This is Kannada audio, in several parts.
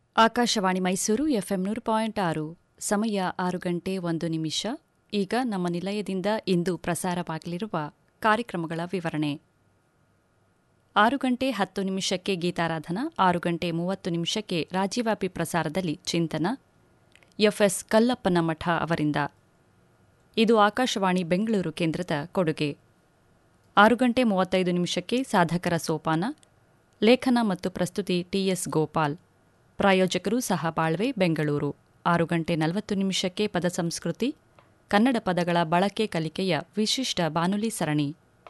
ಆಕಾಶವಾಣಿ ಮೈಸೂರು ಎಫ್ಎಂ ನೂರು ಪಾಯಿಂಟ್ ಆರು ಸಮಯ ಆರು ಗಂಟೆ ಒಂದು ನಿಮಿಷ ಈಗ ನಮ್ಮ ನಿಲಯದಿಂದ ಇಂದು ಪ್ರಸಾರವಾಗಲಿರುವ ಕಾರ್ಯಕ್ರಮಗಳ ವಿವರಣೆ ಆರು ಗಂಟೆ ಹತ್ತು ನಿಮಿಷಕ್ಕೆ ಗೀತಾರಾಧನಾ ಆರು ಗಂಟೆ ಮೂವತ್ತು ನಿಮಿಷಕ್ಕೆ ರಾಜ್ಯವ್ಯಾಪಿ ಪ್ರಸಾರದಲ್ಲಿ ಚಿಂತನ ಎಫ್ಎಸ್ ಕಲ್ಲಪ್ಪನ ಮಠ ಅವರಿಂದ ಇದು ಆಕಾಶವಾಣಿ ಬೆಂಗಳೂರು ಕೇಂದ್ರದ ಕೊಡುಗೆ ಆರು ಗಂಟೆ ಮೂವತ್ತೈದು ನಿಮಿಷಕ್ಕೆ ಸಾಧಕರ ಸೋಪಾನ ಲೇಖನ ಮತ್ತು ಪ್ರಸ್ತುತಿ ಟಿಎಸ್ ಗೋಪಾಲ್ ಪ್ರಾಯೋಜಕರು ಸಹ ಬಾಳ್ವೆ ಬೆಂಗಳೂರು ಆರು ಗಂಟೆ ನಲವತ್ತು ನಿಮಿಷಕ್ಕೆ ಪದ ಸಂಸ್ಕೃತಿ ಕನ್ನಡ ಪದಗಳ ಬಳಕೆ ಕಲಿಕೆಯ ವಿಶಿಷ್ಟ ಬಾನುಲಿ ಸರಣಿ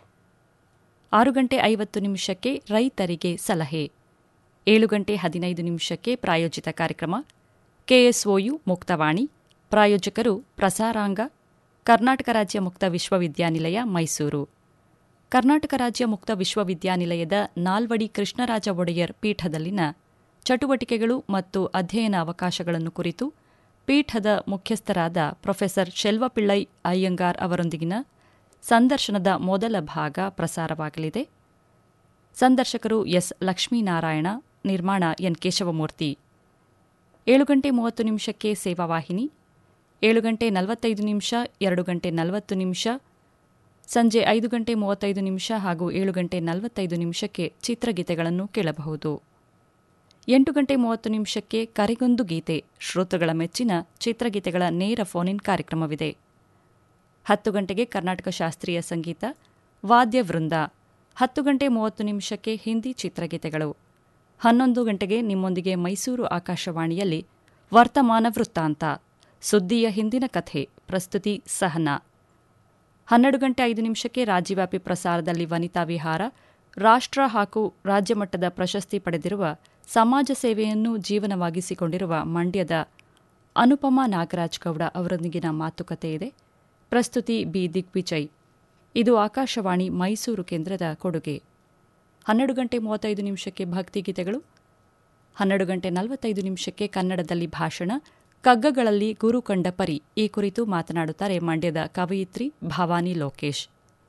ಆರು ಗಂಟೆ ಐವತ್ತು ನಿಮಿಷಕ್ಕೆ ರೈತರಿಗೆ ಸಲಹೆ ಏಳು ಗಂಟೆ ಹದಿನೈದು ನಿಮಿಷಕ್ಕೆ ಪ್ರಾಯೋಜಿತ ಕಾರ್ಯಕ್ರಮ ಕೆಎಸ್ಒಯು ಮುಕ್ತವಾಣಿ ಪ್ರಾಯೋಜಕರು ಪ್ರಸಾರಾಂಗ ಕರ್ನಾಟಕ ರಾಜ್ಯ ಮುಕ್ತ ವಿಶ್ವವಿದ್ಯಾನಿಲಯ ಮೈಸೂರು ಕರ್ನಾಟಕ ರಾಜ್ಯ ಮುಕ್ತ ವಿಶ್ವವಿದ್ಯಾನಿಲಯದ ನಾಲ್ವಡಿ ಕೃಷ್ಣರಾಜ ಒಡೆಯರ್ ಪೀಠದಲ್ಲಿನ ಚಟುವಟಿಕೆಗಳು ಮತ್ತು ಅಧ್ಯಯನ ಅವಕಾಶಗಳನ್ನು ಕುರಿತು ಪೀಠದ ಮುಖ್ಯಸ್ಥರಾದ ಪ್ರೊಫೆಸರ್ ಶೆಲ್ವಪಿಳ್ಳೈ ಅಯ್ಯಂಗಾರ್ ಅವರೊಂದಿಗಿನ ಸಂದರ್ಶನದ ಮೊದಲ ಭಾಗ ಪ್ರಸಾರವಾಗಲಿದೆ ಸಂದರ್ಶಕರು ಎಸ್ ಲಕ್ಷ್ಮೀನಾರಾಯಣ ನಿರ್ಮಾಣ ಎನ್ ಕೇಶವಮೂರ್ತಿ ಏಳು ಗಂಟೆ ಮೂವತ್ತು ನಿಮಿಷಕ್ಕೆ ಸೇವಾವಾಹಿನಿ ಏಳು ಗಂಟೆ ನಲವತ್ತೈದು ನಿಮಿಷ ಎರಡು ಗಂಟೆ ನಲವತ್ತು ನಿಮಿಷ ಸಂಜೆ ಐದು ಗಂಟೆ ಮೂವತ್ತೈದು ನಿಮಿಷ ಹಾಗೂ ಏಳು ಗಂಟೆ ನಲವತ್ತೈದು ನಿಮಿಷಕ್ಕೆ ಚಿತ್ರಗೀತೆಗಳನ್ನು ಕೇಳಬಹುದು ಎಂಟು ಗಂಟೆ ಮೂವತ್ತು ನಿಮಿಷಕ್ಕೆ ಕರೆಗೊಂದು ಗೀತೆ ಶ್ರೋತೃಗಳ ಮೆಚ್ಚಿನ ಚಿತ್ರಗೀತೆಗಳ ನೇರ ಫೋನ್ ಇನ್ ಕಾರ್ಯಕ್ರಮವಿದೆ ಹತ್ತು ಗಂಟೆಗೆ ಕರ್ನಾಟಕ ಶಾಸ್ತ್ರೀಯ ಸಂಗೀತ ವಾದ್ಯ ವೃಂದ ಹತ್ತು ಗಂಟೆ ಮೂವತ್ತು ನಿಮಿಷಕ್ಕೆ ಹಿಂದಿ ಚಿತ್ರಗೀತೆಗಳು ಹನ್ನೊಂದು ಗಂಟೆಗೆ ನಿಮ್ಮೊಂದಿಗೆ ಮೈಸೂರು ಆಕಾಶವಾಣಿಯಲ್ಲಿ ವರ್ತಮಾನ ವೃತ್ತಾಂತ ಸುದ್ದಿಯ ಹಿಂದಿನ ಕಥೆ ಪ್ರಸ್ತುತಿ ಸಹನಾ ಹನ್ನೆರಡು ಗಂಟೆ ಐದು ನಿಮಿಷಕ್ಕೆ ರಾಜ್ಯವ್ಯಾಪಿ ಪ್ರಸಾರದಲ್ಲಿ ವನಿತಾ ವಿಹಾರ ರಾಷ್ಟ್ರ ಹಾಗೂ ರಾಜ್ಯಮಟ್ಟದ ಪ್ರಶಸ್ತಿ ಪಡೆದಿರುವ ಸಮಾಜ ಸೇವೆಯನ್ನು ಜೀವನವಾಗಿಸಿಕೊಂಡಿರುವ ಮಂಡ್ಯದ ಅನುಪಮಾ ನಾಗರಾಜ್ ಗೌಡ ಅವರೊಂದಿಗಿನ ಮಾತುಕತೆ ಇದೆ ಪ್ರಸ್ತುತಿ ಬಿ ದಿಗ್ವಿಜಯ್ ಇದು ಆಕಾಶವಾಣಿ ಮೈಸೂರು ಕೇಂದ್ರದ ಕೊಡುಗೆ ಹನ್ನೆರಡು ಗಂಟೆ ಮೂವತ್ತೈದು ನಿಮಿಷಕ್ಕೆ ಭಕ್ತಿಗೀತೆಗಳು ಹನ್ನೆರಡು ಗಂಟೆ ನಲವತ್ತೈದು ನಿಮಿಷಕ್ಕೆ ಕನ್ನಡದಲ್ಲಿ ಭಾಷಣ ಕಗ್ಗಗಳಲ್ಲಿ ಗುರು ಕಂಡ ಪರಿ ಈ ಕುರಿತು ಮಾತನಾಡುತ್ತಾರೆ ಮಂಡ್ಯದ ಕವಯಿತ್ರಿ ಭವಾನಿ ಲೋಕೇಶ್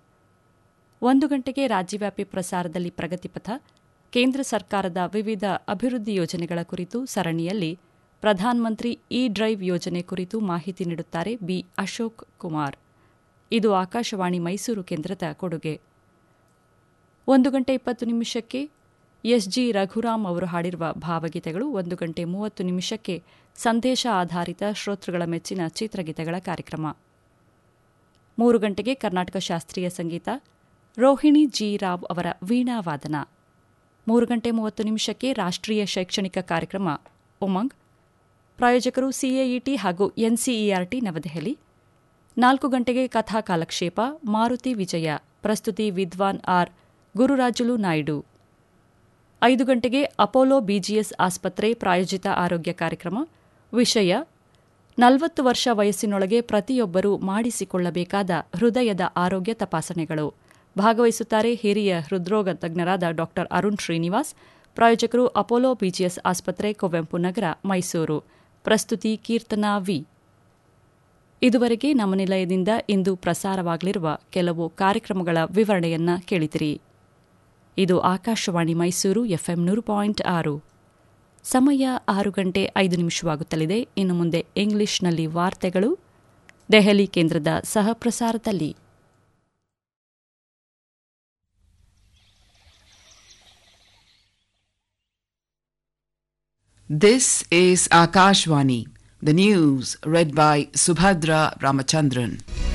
ಒಂದು ಗಂಟೆಗೆ ರಾಜ್ಯವ್ಯಾಪಿ ಪ್ರಸಾರದಲ್ಲಿ ಪ್ರಗತಿಪಥ ಕೇಂದ್ರ ಸರ್ಕಾರದ ವಿವಿಧ ಅಭಿವೃದ್ಧಿ ಯೋಜನೆಗಳ ಕುರಿತು ಸರಣಿಯಲ್ಲಿ ಪ್ರಧಾನಮಂತ್ರಿ ಇ ಡ್ರೈವ್ ಯೋಜನೆ ಕುರಿತು ಮಾಹಿತಿ ನೀಡುತ್ತಾರೆ ಬಿ ಅಶೋಕ್ ಕುಮಾರ್ ಇದು ಆಕಾಶವಾಣಿ ಮೈಸೂರು ಕೇಂದ್ರದ ಕೊಡುಗೆ ಒಂದು ಗಂಟೆ ಇಪ್ಪತ್ತು ನಿಮಿಷಕ್ಕೆ ಎಸ್ಜಿ ರಘುರಾಮ್ ಅವರು ಹಾಡಿರುವ ಭಾವಗೀತೆಗಳು ಒಂದು ಗಂಟೆ ಮೂವತ್ತು ನಿಮಿಷಕ್ಕೆ ಸಂದೇಶ ಆಧಾರಿತ ಶ್ರೋತೃಗಳ ಮೆಚ್ಚಿನ ಚಿತ್ರಗೀತೆಗಳ ಕಾರ್ಯಕ್ರಮ ಮೂರು ಗಂಟೆಗೆ ಕರ್ನಾಟಕ ಶಾಸ್ತ್ರೀಯ ಸಂಗೀತ ರೋಹಿಣಿ ಜಿ ರಾವ್ ಅವರ ವೀಣಾ ವಾದನ ಮೂರು ಗಂಟೆ ಮೂವತ್ತು ನಿಮಿಷಕ್ಕೆ ರಾಷ್ಟ್ರೀಯ ಶೈಕ್ಷಣಿಕ ಕಾರ್ಯಕ್ರಮ ಉಮಂಗ್ ಪ್ರಾಯೋಜಕರು ಸಿಎಇಟಿ ಹಾಗೂ ಎನ್ಸಿಇಆರ್ಟಿ ನವದೆಹಲಿ ನಾಲ್ಕು ಗಂಟೆಗೆ ಕಥಾ ಕಾಲಕ್ಷೇಪ ಮಾರುತಿ ವಿಜಯ ಪ್ರಸ್ತುತಿ ವಿದ್ವಾನ್ ಆರ್ ಗುರುರಾಜುಲು ನಾಯ್ಡು ಐದು ಗಂಟೆಗೆ ಅಪೋಲೋ ಬಿಜಿಎಸ್ ಆಸ್ಪತ್ರೆ ಪ್ರಾಯೋಜಿತ ಆರೋಗ್ಯ ಕಾರ್ಯಕ್ರಮ ವಿಷಯ ನಲವತ್ತು ವರ್ಷ ವಯಸ್ಸಿನೊಳಗೆ ಪ್ರತಿಯೊಬ್ಬರೂ ಮಾಡಿಸಿಕೊಳ್ಳಬೇಕಾದ ಹೃದಯದ ಆರೋಗ್ಯ ತಪಾಸಣೆಗಳು ಭಾಗವಹಿಸುತ್ತಾರೆ ಹಿರಿಯ ಹೃದ್ರೋಗ ತಜ್ಞರಾದ ಡಾ ಅರುಣ್ ಶ್ರೀನಿವಾಸ್ ಪ್ರಾಯೋಜಕರು ಅಪೋಲೋ ಬಿಜಿಎಸ್ ಆಸ್ಪತ್ರೆ ಕುವೆಂಪು ನಗರ ಮೈಸೂರು ಪ್ರಸ್ತುತಿ ಕೀರ್ತನಾ ವಿ ಇದುವರೆಗೆ ನಮ್ಮ ನಿಲಯದಿಂದ ಇಂದು ಪ್ರಸಾರವಾಗಲಿರುವ ಕೆಲವು ಕಾರ್ಯಕ್ರಮಗಳ ವಿವರಣೆಯನ್ನ ಕೇಳಿದಿರಿ ಇದು ಆಕಾಶವಾಣಿ ಮೈಸೂರು ಎಫ್ಎಂ ನೂರು ಪಾಯಿಂಟ್ ಆರು ಸಮಯ ಆರು ಗಂಟೆ ಐದು ನಿಮಿಷವಾಗುತ್ತಲಿದೆ ಇನ್ನು ಮುಂದೆ ಇಂಗ್ಲಿಷ್ನಲ್ಲಿ ವಾರ್ತೆಗಳು ದೆಹಲಿ ಕೇಂದ್ರದ ಸಹ ಪ್ರಸಾರದಲ್ಲಿ This is Akashvani, the news read by Subhadra Ramachandran.